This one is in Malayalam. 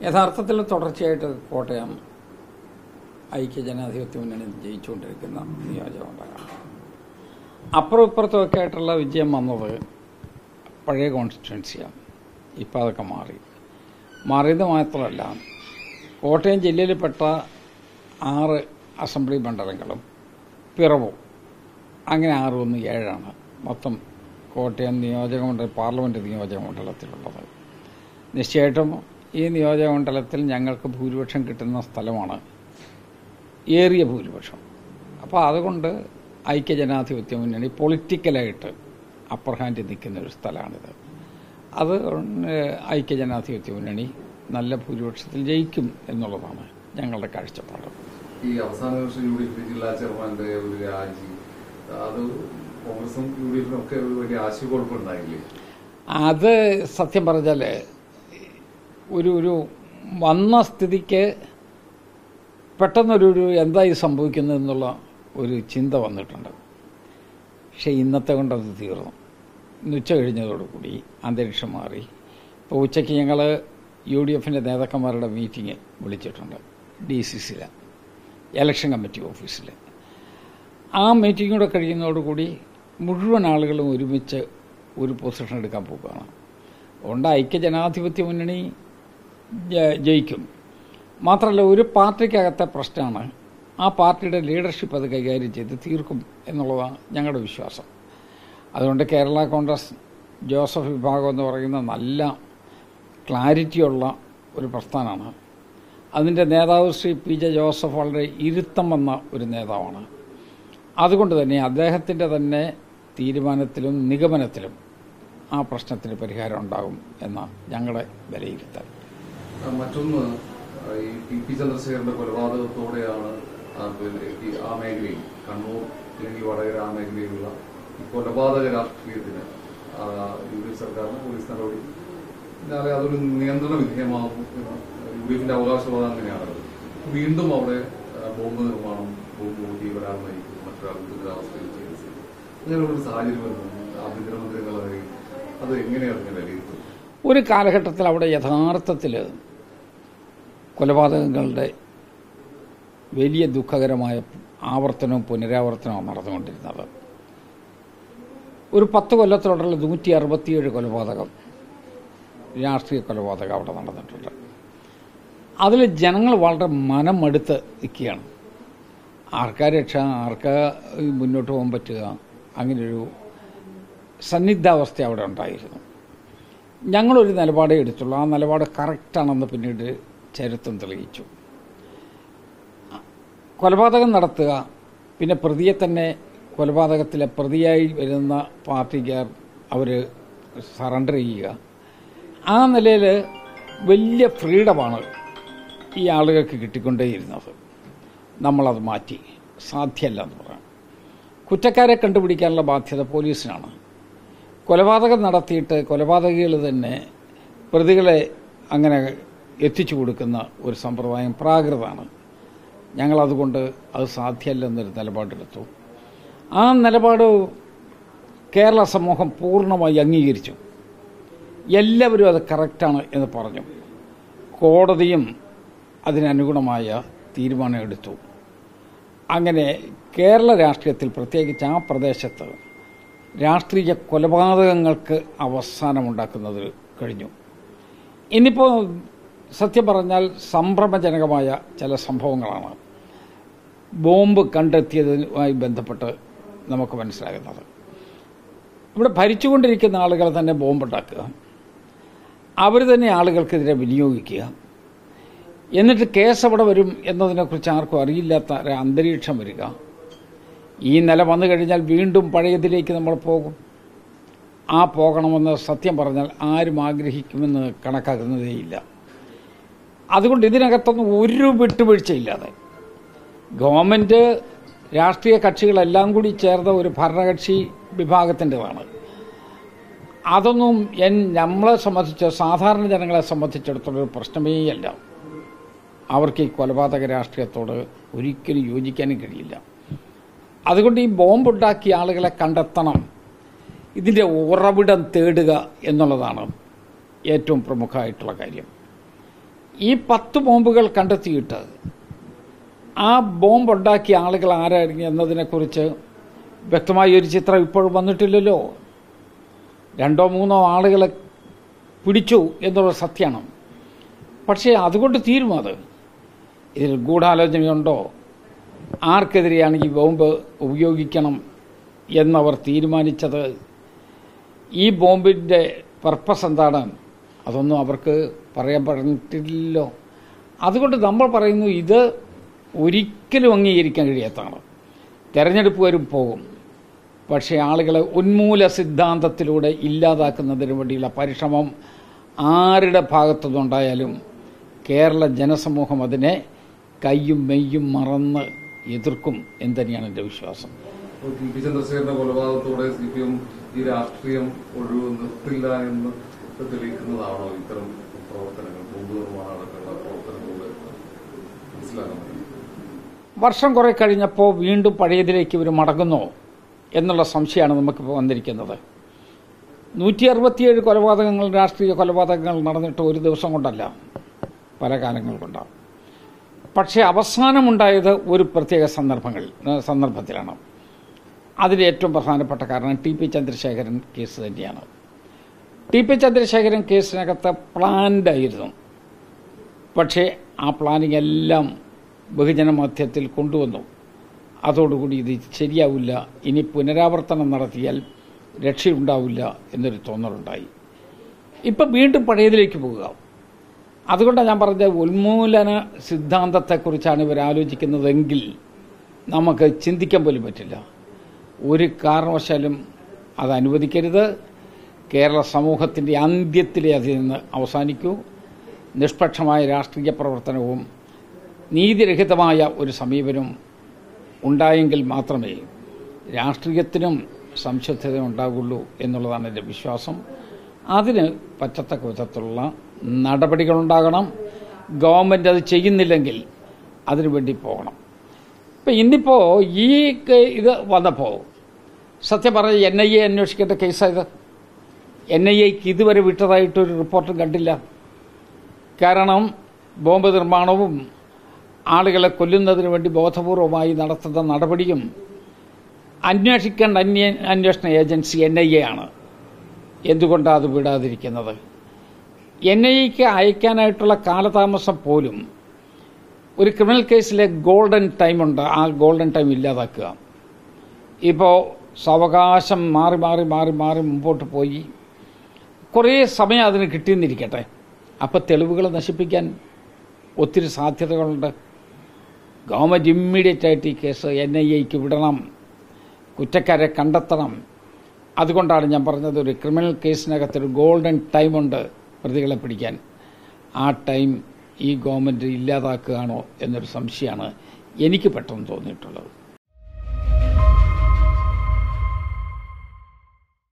യഥാർത്ഥത്തിൽ തുടർച്ചയായിട്ട് കോട്ടയം ഐക്യ ജനാധിപത്യ മുന്നണി ജയിച്ചുകൊണ്ടിരിക്കുന്ന നിയോജകമണ്ഡലമാണ് അപ്പുറം ഇപ്പുറത്തുമൊക്കെ ആയിട്ടുള്ള വിജയം വന്നത് പഴയ കോൺസ്റ്റിറ്റ്യുവൻസിയാണ് ഇപ്പോൾ അതൊക്കെ മാറി മാറിയത് മാത്രമല്ല കോട്ടയം ജില്ലയിൽപ്പെട്ട ആറ് അസംബ്ലി മണ്ഡലങ്ങളും പിറവും അങ്ങനെ ആറ് ഒന്ന് ഏഴാണ് മൊത്തം കോട്ടയം നിയോജക മണ്ഡലം പാർലമെൻറ്റ് നിയോജക മണ്ഡലത്തിലുള്ളത് നിശ്ചയമായിട്ടും ഈ നിയോജക മണ്ഡലത്തിൽ ഞങ്ങൾക്ക് ഭൂരിപക്ഷം കിട്ടുന്ന സ്ഥലമാണ് ഏറിയ ഭൂരിപക്ഷം അപ്പോൾ അതുകൊണ്ട് ഐക്യജനാധിപത്യ മുന്നണി പൊളിറ്റിക്കലായിട്ട് അപ്പർ ഹാൻഡിൽ നിൽക്കുന്ന ഒരു സ്ഥലമാണിത് അത് ഐക്യജനാധിപത്യ മുന്നണി നല്ല ഭൂരിപക്ഷത്തിൽ ജയിക്കും എന്നുള്ളതാണ് ഞങ്ങളുടെ കാഴ്ചപ്പാട് ഈ അവസാന വർഷം യു ഡി എഫ് ജില്ലാ ചെയർമാന്റെ ഒരു രാജി അത് കോൺഗ്രസും യു ഡി എഫിനും ഒക്കെ ഒരു വലിയ ആശയക്കുഴപ്പമുണ്ടായില്ലേ അത് സത്യം പറഞ്ഞാൽ ഒരു ഒരു വന്ന സ്ഥിതിക്ക് പെട്ടെന്നൊരു ഒരു എന്തായി സംഭവിക്കുന്നത് എന്നുള്ള ഒരു ചിന്ത വന്നിട്ടുണ്ട് പക്ഷേ ഇന്നത്തെ കൊണ്ടത് തീർന്നു ഇന്ന് ഉച്ച കഴിഞ്ഞതോടുകൂടി അന്തരീക്ഷം മാറി ഇപ്പോൾ ഉച്ചയ്ക്ക് ഞങ്ങൾ യു ഡി എഫിൻ്റെ നേതാക്കന്മാരുടെ മീറ്റിംഗ് വിളിച്ചിട്ടുണ്ട് ഡി സി സിയിലെ ഇലക്ഷൻ കമ്മിറ്റി ഓഫീസിൽ ആ മീറ്റിംഗ് കൂടെ കഴിയുന്നതോടുകൂടി മുഴുവൻ ആളുകളും ഒരുമിച്ച് ഒരു പൊസിഷൻ എടുക്കാൻ പോകുകയാണ് അതുകൊണ്ട് ഐക്യജനാധിപത്യ മുന്നണി ജ- ജയിക്കും മാത്രമല്ല ഒരു പാർട്ടിക്കകത്തെ പ്രശ്നമാണ് ആ പാർട്ടിയുടെ ലീഡർഷിപ്പ് അത് കൈകാര്യം ചെയ്ത് തീർക്കും എന്നുള്ളതാണ് ഞങ്ങളുടെ വിശ്വാസം അതുകൊണ്ട് കേരള കോൺഗ്രസ് ജോസഫ് വിഭാഗം എന്ന് പറയുന്ന നല്ല ക്ലാരിറ്റിയുള്ള ഒരു പ്രസ്ഥാനമാണ് അതിൻ്റെ നേതാവ് ശ്രീ പി ജെ ജോസഫ് വളരെ ഇരുത്തം വന്ന ഒരു നേതാവാണ് അതുകൊണ്ട് തന്നെ അദ്ദേഹത്തിൻ്റെ തന്നെ തീരുമാനത്തിലും നിഗമനത്തിലും ആ പ്രശ്നത്തിന് പരിഹാരം ഉണ്ടാകും എന്ന ഞങ്ങളുടെ വിലയിരുത്തൽ ആ, മറ്റൊന്ന് ആ, ഈ ടി പി ചന്ദ്രശേഖരന്റെ കൊലപാതകത്തോടെയാണ് ആ, പിന്നെ ഈ ആ മേഖലയിൽ കണ്ണൂർ അല്ലെങ്കിൽ വടകര ആ മേഖലയിലുള്ള ഈ കൊലപാതക രാഷ്ട്രീയത്തിന് ആ, യു ഡി എഫ് സർക്കാരിന് പോലീസ് നടപടി എന്നാലേ അതൊരു നിയന്ത്രണ വിധേയമാകും എന്ന് യു ഡി എഫിന്റെ അവകാശവാദം അങ്ങനെയാണ് വീണ്ടും അവിടെ ആ, ബോംബ് നിർമ്മാണം ബോംബ് കൂട്ടി ഒരാൾ മരിക്കും മറ്റൊരാൾ ദുരിതാവസ്ഥയിൽ ചികിത്സ അങ്ങനെയുള്ളൊരു സാഹചര്യം വരുന്നു ആഭ്യന്തരമന്ത്രി എന്നുള്ള നിലയിൽ അത് എങ്ങനെയാണ് ഇങ്ങനെ വിലയിരുത്തുന്നത് ഒരു കാലഘട്ടത്തിൽ അവിടെ യഥാർത്ഥത്തിൽ കൊലപാതകങ്ങളുടെ വലിയ ദുഃഖകരമായ ആവർത്തനവും പുനരാവർത്തനവും നടന്നുകൊണ്ടിരുന്നത് ഒരു പത്ത് കൊല്ലത്തോടുള്ള നൂറ്റി അറുപത്തിയേഴ് കൊലപാതകം രാഷ്ട്രീയ കൊലപാതകം അവിടെ നടന്നിട്ടുണ്ട് അതിൽ ജനങ്ങൾ വളരെ മനമെടുത്ത് നിൽക്കുകയാണ് ആർക്കാ രക്ഷ ആർക്കാ മുന്നോട്ട് പോകാൻ പറ്റുക അങ്ങനെയൊരു സന്നിഗ്ധാവസ്ഥ അവിടെ ഉണ്ടായിരുന്നു ഞങ്ങളൊരു നിലപാടേ എടുത്തുള്ളൂ ആ നിലപാട് കറക്റ്റാണെന്ന് പിന്നീട് ചരിത്രം തെളിയിച്ചു കൊലപാതകം നടത്തുക പിന്നെ പ്രതിയെ തന്നെ കൊലപാതകത്തിലെ പ്രതിയായി വരുന്ന പാർട്ടിക്കാർ അവർ സറണ്ടർ ചെയ്യുക ആ നിലയിൽ വലിയ ഫ്രീഡമാണ് ഈ ആളുകൾക്ക് കിട്ടിക്കൊണ്ടേയിരുന്നത് നമ്മളത് മാറ്റി സാധ്യമല്ല എന്ന് പറയാം കുറ്റക്കാരെ കണ്ടുപിടിക്കാനുള്ള ബാധ്യത പോലീസിനാണ് കൊലപാതകം നടത്തിയിട്ട് കൊലപാതകികൾ തന്നെ പ്രതികളെ അങ്ങനെ എത്തിച്ചു കൊടുക്കുന്ന ഒരു സമ്പ്രദായം പ്രാകൃതമാണ് ഞങ്ങളതുകൊണ്ട് അത് സാധ്യമല്ലെന്നൊരു നിലപാടെടുത്തു ആ നിലപാട് കേരള സമൂഹം പൂർണ്ണമായി അംഗീകരിച്ചു എല്ലാവരും അത് കറക്റ്റാണ് എന്ന് പറഞ്ഞു കോടതിയും അതിനനുഗുണമായ തീരുമാനം എടുത്തു അങ്ങനെ കേരള രാഷ്ട്രീയത്തിൽ പ്രത്യേകിച്ച് ആ പ്രദേശത്ത് രാഷ്ട്രീയ കൊലപാതകങ്ങൾക്ക് അവസാനമുണ്ടാക്കുന്നത് കഴിഞ്ഞു ഇനിയിപ്പോൾ സത്യം പറഞ്ഞാൽ സംഭ്രമജനകമായ ചില സംഭവങ്ങളാണ് ബോംബ് കണ്ടെത്തിയതുമായി ബന്ധപ്പെട്ട് നമുക്ക് മനസ്സിലാകുന്നത് ഇവിടെ ഭരിച്ചുകൊണ്ടിരിക്കുന്ന ആളുകൾ തന്നെ ബോംബുണ്ടാക്കുക അവർ തന്നെ ആളുകൾക്കെതിരെ വിനിയോഗിക്കുക എന്നിട്ട് കേസ് അവിടെ വരും എന്നതിനെക്കുറിച്ച് ആർക്കും അറിയില്ലാത്ത ഒരു അന്തരീക്ഷം വരിക ഈ നില വന്നു കഴിഞ്ഞാൽ വീണ്ടും പഴയതിലേക്ക് നമ്മൾ പോകും ആ പോകണമെന്ന് സത്യം പറഞ്ഞാൽ ആരും ആഗ്രഹിക്കുമെന്ന് കണക്കാക്കുന്നതേയില്ല അതുകൊണ്ട് ഇതിനകത്തൊന്നും ഒരു വിട്ടുവീഴ്ചയില്ലാതെ ഗവൺമെൻറ് രാഷ്ട്രീയ കക്ഷികളെല്ലാം കൂടി ചേർന്ന ഒരു ഭരണകക്ഷി വിഭാഗത്തിൻ്റെതാണ് അതൊന്നും എൻ നമ്മളെ സംബന്ധിച്ച് സാധാരണ ജനങ്ങളെ സംബന്ധിച്ചിടത്തോളം ഒരു പ്രശ്നമേ അല്ല അവർക്ക് ഈ കൊലപാതക രാഷ്ട്രീയത്തോട് ഒരിക്കലും യോജിക്കാനും കഴിയില്ല അതുകൊണ്ട് ഈ ബോംബുണ്ടാക്കിയ ആളുകളെ കണ്ടെത്തണം ഇതിൻ്റെ ഉറവിടം തേടുക എന്നുള്ളതാണ് ഏറ്റവും പ്രമുഖമായിട്ടുള്ള കാര്യം ഈ പത്ത് ബോംബുകൾ കണ്ടെത്തിയിട്ട് ആ ബോംബ് ഉണ്ടാക്കിയ ആളുകൾ ആരായിരുന്നു എന്നതിനെക്കുറിച്ച് വ്യക്തമായ ഒരു ചിത്രം ഇപ്പോഴും വന്നിട്ടില്ലല്ലോ രണ്ടോ മൂന്നോ ആളുകളെ പിടിച്ചു എന്നുള്ള സത്യമാണ് പക്ഷേ അതുകൊണ്ട് തീരും അത് ഇതിൽ ഗൂഢാലോചനയുണ്ടോ ആർക്കെതിരെയാണ് ഈ ബോംബ് ഉപയോഗിക്കണം എന്നവർ തീരുമാനിച്ചത് ഈ ബോംബിൻ്റെ പർപ്പസ് എന്താണ് അതൊന്നും അവർക്ക് പറയാൻ പറഞ്ഞിട്ടില്ലല്ലോ അതുകൊണ്ട് നമ്മൾ പറയുന്നു ഇത് ഒരിക്കലും അംഗീകരിക്കാൻ കഴിയാത്തതാണ് തെരഞ്ഞെടുപ്പ് വരും പോകും പക്ഷേ ആളുകളെ ഉന്മൂല സിദ്ധാന്തത്തിലൂടെ ഇല്ലാതാക്കുന്നതിന് വേണ്ടിയുള്ള പരിശ്രമം ആരുടെ ഭാഗത്തുനിന്നുണ്ടായാലും കേരള ജനസമൂഹം അതിനെ കയ്യും മെയ്യും മറന്ന് എതിർക്കും എന്ന് തന്നെയാണ് എൻ്റെ വിശ്വാസം അപ്പോൾ ടി പി ചന്ദ്രശേഖരന്റെ കൊലപാതകത്തോടെ സി പി എം ഈ രാഷ്ട്രീയം ഒഴിവ് നിർത്തില്ല എന്ന് തെളിയിക്കുന്നതാണോ ഇത്തരം പ്രവർത്തനങ്ങൾ ബോംബ് നിർമ്മാണം അടക്കമുള്ള പ്രവർത്തനങ്ങളിലൂടെ മനസ്സിലാക്കാൻ കഴിയും വർഷം കുറെ കഴിഞ്ഞപ്പോൾ വീണ്ടും പഴയതിലേക്ക് ഇവർ മടങ്ങുന്നോ എന്നുള്ള സംശയമാണ് നമുക്കിപ്പോൾ വന്നിരിക്കുന്നത് നൂറ്റി അറുപത്തിയേഴ് കൊലപാതകങ്ങൾ രാഷ്ട്രീയ കൊലപാതകങ്ങൾ നടന്നിട്ട് ഒരു ദിവസം കൊണ്ടല്ല പല കാലങ്ങൾ കൊണ്ടാണ് പക്ഷേ അവസാനമുണ്ടായത് ഒരു പ്രത്യേക സന്ദർഭങ്ങൾ സന്ദർഭത്തിലാണ് അതിൽ ഏറ്റവും പ്രധാനപ്പെട്ട കാരണം ടി പി ചന്ദ്രശേഖരൻ കേസ് തന്നെയാണ് ടി പി ചന്ദ്രശേഖരൻ കേസിനകത്ത് പ്ലാൻഡ് ആയിരുന്നു പക്ഷേ ആ പ്ലാനിങ് എല്ലാം ബഹുജന മധ്യത്തിൽ കൊണ്ടുവന്നു അതോടുകൂടി ഇത് ശരിയാവില്ല ഇനി പുനരാവർത്തനം നടത്തിയാൽ രക്ഷയുണ്ടാവില്ല എന്നൊരു തോന്നലുണ്ടായി ഇപ്പം വീണ്ടും പഴയതിലേക്ക് പോകുക അതുകൊണ്ടാണ് ഞാൻ പറഞ്ഞത് ഉന്മൂലന സിദ്ധാന്തത്തെക്കുറിച്ചാണ് ഇവർ ആലോചിക്കുന്നതെങ്കിൽ നമുക്ക് ചിന്തിക്കാൻ പോലും പറ്റില്ല ഒരു കാരണവശാലും അത് അനുവദിക്കരുത് കേരള സമൂഹത്തിൻ്റെ അന്ത്യത്തിലെ അതിൽ നിന്ന് അവസാനിക്കൂ നിഷ്പക്ഷമായ രാഷ്ട്രീയ പ്രവർത്തനവും നീതിരഹിതമായ ഒരു സമീപനവും ഉണ്ടായെങ്കിൽ മാത്രമേ രാഷ്ട്രീയത്തിനും സംശുദ്ധത ഉണ്ടാകുള്ളൂ എന്നുള്ളതാണ് എൻ്റെ വിശ്വാസം അതിന് പറ്റത്തക്ക വിധത്തിലുള്ള നടപടികളുണ്ടാകണം ഗവൺമെൻറ് അത് ചെയ്യുന്നില്ലെങ്കിൽ അതിനുവേണ്ടി പോകണം ഇപ്പം ഇന്നിപ്പോൾ ഈ കേ- ഇത് വന്നപ്പോൾ സത്യം പറഞ്ഞ എൻ ഐ എ അന്വേഷിക്കേണ്ട കേസായത് എൻ ഐ എക്ക് ഇതുവരെ വിട്ടതായിട്ടൊരു റിപ്പോർട്ടും കണ്ടില്ല കാരണം ബോംബ് നിർമ്മാണവും ആളുകളെ കൊല്ലുന്നതിന് വേണ്ടി ബോധപൂർവമായി നടത്തുന്ന നടപടിയും അന്വേഷിക്കേണ്ട അന്വേ അന്വേഷണ ഏജൻസി എൻ ഐ എ ആണ് എന്തുകൊണ്ടാണ് അത് വിടാതിരിക്കുന്നത് എൻ ഐ എക്ക് അയക്കാനായിട്ടുള്ള കാലതാമസം പോലും ഒരു ക്രിമിനൽ കേസിലെ ഗോൾഡൻ ടൈമുണ്ട് ആ ഗോൾഡൻ ടൈം ഇല്ലാതാക്കുക ഇപ്പോൾ സാവകാശം മാറി മാറി മാറി മാറി മുമ്പോട്ട് പോയി കുറേ സമയം അതിന് കിട്ടിയെന്നിരിക്കട്ടെ അപ്പോൾ തെളിവുകൾ നശിപ്പിക്കാൻ ഒത്തിരി സാധ്യതകളുണ്ട് ഗവൺമെൻറ് ഇമ്മീഡിയറ്റ് ആയിട്ട് ഈ കേസ് എൻ ഐ എക്ക് വിടണം കുറ്റക്കാരെ കണ്ടെത്തണം അതുകൊണ്ടാണ് ഞാൻ പറഞ്ഞത് ഒരു ക്രിമിനൽ കേസിനകത്തൊരു ഗോൾഡൻ ടൈമുണ്ട് പ്രതികളെ പിടിക്കാൻ ആ ടൈം ഈ ഗവൺമെൻറ് ഇല്ലാതാക്കുകയാണോ എന്നൊരു സംശയമാണ് എനിക്ക് പെട്ടെന്ന് തോന്നിയിട്ടുള്ളത്